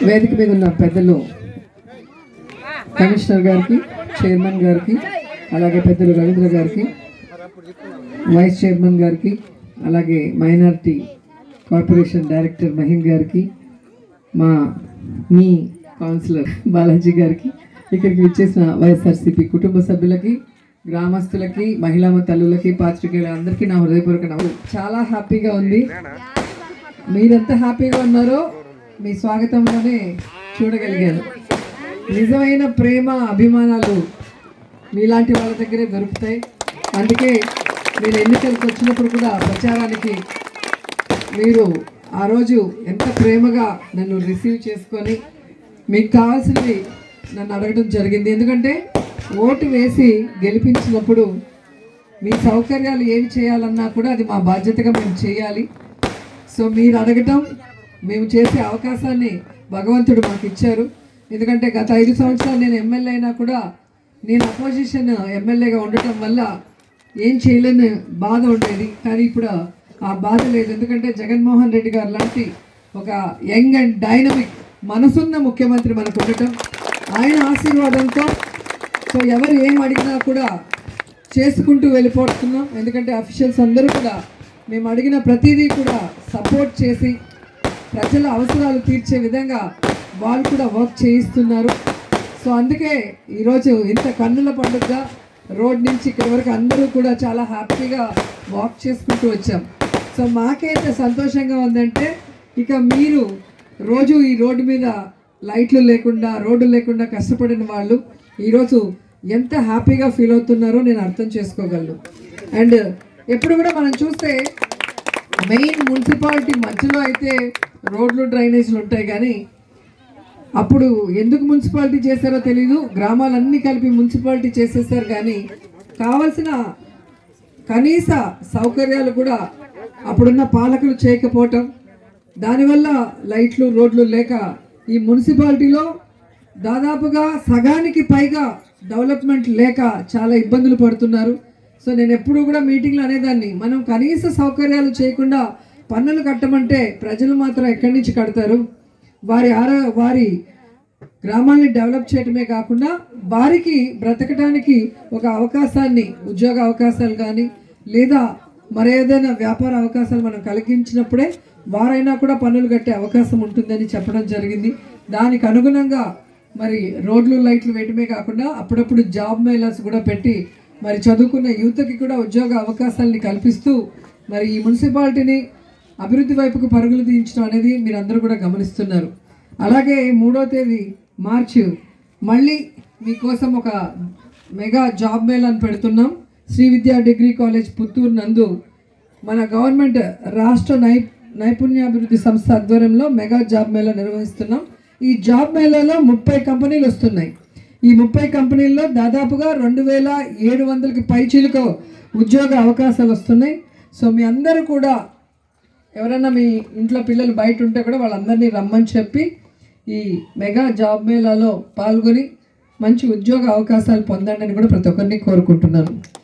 వేదిక మీద ఉన్న పెద్దలు కమిషనర్ గారికి చైర్మన్ గారికి అలాగే పెద్దలు రవీంద్ర గారికి వైస్ చైర్మన్ గారికి అలాగే మైనారిటీ కార్పొరేషన్ డైరెక్టర్ మహిమ్ గారికి మా మీ కౌన్సిలర్ బాలాజీ గారికి ఇక్కడికి విచ్చేసిన వైఎస్ఆర్సీపీ కుటుంబ సభ్యులకి గ్రామస్తులకి మహిళా తల్లులకి పాత్రికేయుల అందరికీ నా హృదయపూర్వక నవ్వు చాలా హ్యాపీగా ఉంది మీరెంత హ్యాపీగా ఉన్నారో మీ స్వాగతంలోనే చూడగలిగాను నిజమైన ప్రేమ అభిమానాలు మీలాంటి వాళ్ళ దగ్గరే దొరుకుతాయి అందుకే మీరు ఎన్నికలకు వచ్చినప్పుడు కూడా ప్రచారానికి మీరు ఆ రోజు ఎంత ప్రేమగా నన్ను రిసీవ్ చేసుకొని మీకు కావాల్సినవి నన్ను అడగడం జరిగింది ఎందుకంటే ఓటు వేసి గెలిపించినప్పుడు మీ సౌకర్యాలు ఏమి చేయాలన్నా కూడా అది మా బాధ్యతగా మేము చేయాలి సో మీరు అడగటం మేము చేసే అవకాశాన్ని భగవంతుడు మాకు ఇచ్చారు ఎందుకంటే గత ఐదు సంవత్సరాలు నేను ఎమ్మెల్యే అయినా కూడా నేను అపోజిషన్ ఎమ్మెల్యేగా ఉండటం వల్ల ఏం చేయలేని బాధ ఉండేది కానీ ఇప్పుడు ఆ బాధ లేదు ఎందుకంటే జగన్మోహన్ రెడ్డి గారు లాంటి ఒక యంగ్ అండ్ డైనమిక్ మనసున్న ముఖ్యమంత్రి మనకు ఉండటం ఆయన ఆశీర్వాదంతో సో ఎవరు ఏం అడిగినా కూడా చేసుకుంటూ వెళ్ళిపోతున్నాం ఎందుకంటే అఫీషియల్స్ అందరూ కూడా మేము అడిగిన ప్రతిదీ కూడా సపోర్ట్ చేసి ప్రజల అవసరాలు తీర్చే విధంగా వాళ్ళు కూడా వర్క్ చేయిస్తున్నారు సో అందుకే ఈరోజు ఇంత కన్నుల పండుగగా రోడ్ నుంచి ఇక్కడి వరకు అందరూ కూడా చాలా హ్యాపీగా వాక్ చేసుకుంటూ వచ్చాం సో మాకైతే సంతోషంగా ఉందంటే ఇక మీరు రోజు ఈ రోడ్డు మీద లైట్లు లేకుండా రోడ్డు లేకుండా కష్టపడిన వాళ్ళు ఈరోజు ఎంత హ్యాపీగా ఫీల్ అవుతున్నారో నేను అర్థం చేసుకోగలను అండ్ ఎప్పుడు కూడా మనం చూస్తే మెయిన్ మున్సిపాలిటీ మధ్యలో అయితే రోడ్లు డ్రైనేజీలు ఉంటాయి కానీ అప్పుడు ఎందుకు మున్సిపాలిటీ చేశారో తెలీదు గ్రామాలన్నీ కలిపి మున్సిపాలిటీ చేసేసారు కానీ కావలసిన కనీస సౌకర్యాలు కూడా అప్పుడున్న పాలకులు చేయకపోవటం దానివల్ల లైట్లు రోడ్లు లేక ఈ మున్సిపాలిటీలో దాదాపుగా సగానికి పైగా డెవలప్మెంట్ లేక చాలా ఇబ్బందులు పడుతున్నారు సో నేను ఎప్పుడూ కూడా మీటింగ్లో అనేదాన్ని మనం కనీస సౌకర్యాలు చేయకుండా పన్నులు కట్టమంటే ప్రజలు మాత్రం ఎక్కడి నుంచి కడతారు వారి ఆరో వారి గ్రామాన్ని డెవలప్ చేయటమే కాకుండా వారికి బ్రతకడానికి ఒక అవకాశాన్ని ఉద్యోగ అవకాశాలు కానీ లేదా మరేదైనా వ్యాపార అవకాశాలు మనం కలిగించినప్పుడే వారైనా కూడా పన్నులు కట్టే అవకాశం ఉంటుందని చెప్పడం జరిగింది దానికి అనుగుణంగా మరి రోడ్లు లైట్లు వేయటమే కాకుండా అప్పుడప్పుడు జాబ్ మేళాస్ కూడా పెట్టి మరి చదువుకున్న యూత్కి కూడా ఉద్యోగ అవకాశాలని కల్పిస్తూ మరి ఈ మున్సిపాలిటీని అభివృద్ధి వైపుకు పరుగులు తీయించడం అనేది మీరు అందరూ కూడా గమనిస్తున్నారు అలాగే మూడో తేదీ మార్చి మళ్ళీ మీకోసం ఒక మెగా జాబ్ మేళాను పెడుతున్నాం శ్రీ విద్యా డిగ్రీ కాలేజ్ పుత్తూరు నందు మన గవర్నమెంట్ రాష్ట్ర నై నైపుణ్యాభివృద్ధి సంస్థ ఆధ్వర్యంలో మెగా జాబ్ మేళా నిర్వహిస్తున్నాం ఈ జాబ్ మేళాలో ముప్పై కంపెనీలు వస్తున్నాయి ఈ ముప్పై కంపెనీల్లో దాదాపుగా రెండు వేల ఏడు వందలకి పైచీలకు ఉద్యోగ అవకాశాలు వస్తున్నాయి సో మీ అందరూ కూడా ఎవరైనా మీ ఇంట్లో పిల్లలు బయట ఉంటే కూడా వాళ్ళందరినీ రమ్మని చెప్పి ఈ మెగా జాబ్ మేళాలో పాల్గొని మంచి ఉద్యోగ అవకాశాలు పొందండి అని కూడా ప్రతి ఒక్కరిని కోరుకుంటున్నాను